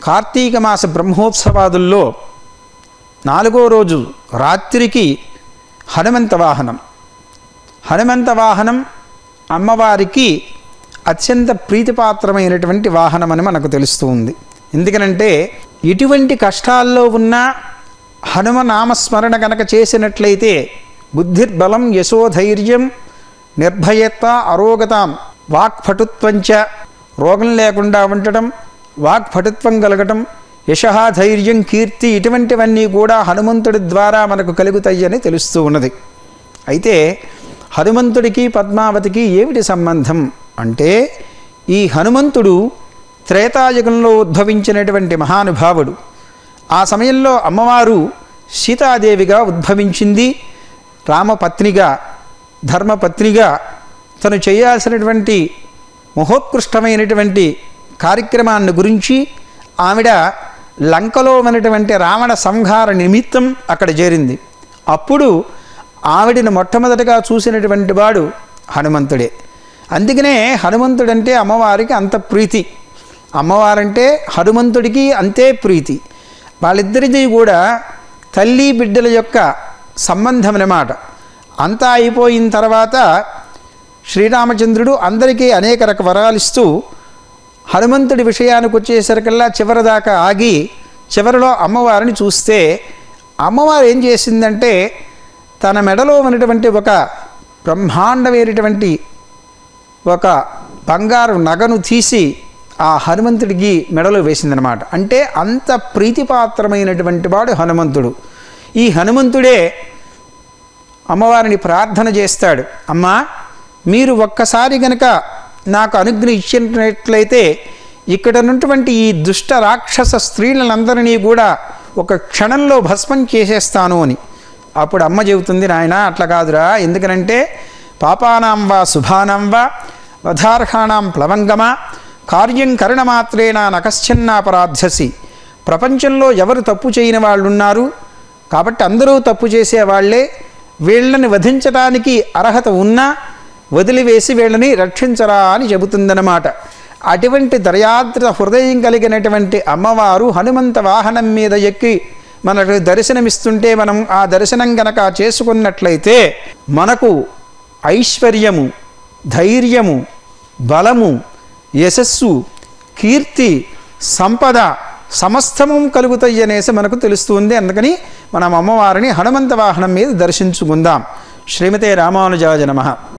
కార్తీక మాస బ్రహ్మోత్సవాదుల్లో నాలుగో రోజు రాత్రికి హనుమంత వాహనం హనుమంత వాహనం అమ్మవారికి అత్యంత ప్రీతిపాత్రమైనటువంటి వాహనం అని మనకు తెలుస్తూ ఉంది ఎందుకనంటే ఇటువంటి కష్టాల్లో ఉన్న హనుమ నామస్మరణ కనుక చేసినట్లయితే బుద్ధిర్బలం యశోధైర్యం నిర్భయత్వ అరోగతాం వాక్పటుత్వంచ రోగం లేకుండా ఉండటం వాక్పటుత్వం కలగటం యశ ధైర్యం కీర్తి ఇటువంటివన్నీ కూడా హనుమంతుడి ద్వారా మనకు కలుగుతాయని తెలుస్తూ ఉన్నది అయితే హనుమంతుడికి పద్మావతికి ఏమిటి సంబంధం అంటే ఈ హనుమంతుడు త్రేతాయుగంలో ఉద్భవించినటువంటి మహానుభావుడు ఆ సమయంలో అమ్మవారు సీతాదేవిగా ఉద్భవించింది రామపత్నిగా ధర్మపత్నిగా తను చేయాల్సినటువంటి మహోత్కృష్టమైనటువంటి కార్యక్రమాన్ని గురించి ఆవిడ లంకలో ఉన్నటువంటి రావణ సంహార నిమిత్తం అక్కడ చేరింది అప్పుడు ఆవిడని మొట్టమొదటగా చూసినటువంటి వాడు హనుమంతుడే అందుకనే హనుమంతుడంటే అమ్మవారికి అంత ప్రీతి అమ్మవారంటే హనుమంతుడికి అంతే ప్రీతి వాళ్ళిద్దరిది కూడా తల్లి బిడ్డల యొక్క సంబంధం అన్నమాట అంతా అయిపోయిన తర్వాత శ్రీరామచంద్రుడు అందరికీ అనేక రక వరాలు ఇస్తూ హనుమంతుడి విషయానికి వచ్చేసరికల్లా చివరిదాకా ఆగి చివరిలో అమ్మవారిని చూస్తే అమ్మవారు ఏం చేసిందంటే తన మెడలో ఉన్నటువంటి ఒక బ్రహ్మాండమైనటువంటి ఒక బంగారు నగను తీసి ఆ హనుమంతుడికి మెడలో వేసిందనమాట అంటే అంత ప్రీతిపాత్రమైనటువంటి వాడు హనుమంతుడు ఈ హనుమంతుడే అమ్మవారిని ప్రార్థన చేస్తాడు అమ్మా మీరు ఒక్కసారి గనక నాకు అనుజ్ఞ ఇచ్చినట్లయితే ఇక్కడ ఉన్నటువంటి ఈ దుష్ట రాక్షస స్త్రీలందరినీ కూడా ఒక క్షణంలో భస్మం చేసేస్తాను అని అప్పుడు అమ్మ చెబుతుంది నాయన అట్లా కాదురా ఎందుకనంటే పాపానాం వా శుభానాం వా వధార్హాణం ప్లవంగమా కార్యం కరణమాత్రేణ నకశ్చన్నాపరాధ్యసి ప్రపంచంలో ఎవరు తప్పు చేయని వాళ్ళు ఉన్నారు కాబట్టి అందరూ తప్పు చేసేవాళ్లే వీళ్ళని వధించడానికి అర్హత ఉన్నా వదిలివేసి వీళ్ళని రక్షించరా అని చెబుతుందన్నమాట అటువంటి దర్యాద్ర హృదయం కలిగినటువంటి అమ్మవారు హనుమంత వాహనం మీద ఎక్కి మనకు దర్శనమిస్తుంటే మనం ఆ దర్శనం గనక చేసుకున్నట్లయితే మనకు ఐశ్వర్యము ధైర్యము బలము యశస్సు కీర్తి సంపద సమస్తము కలుగుతాయి అనేసి మనకు తెలుస్తుంది అందుకని మనం అమ్మవారిని హనుమంత వాహనం మీద దర్శించుకుందాం శ్రీమతే రామానుజాయ నమః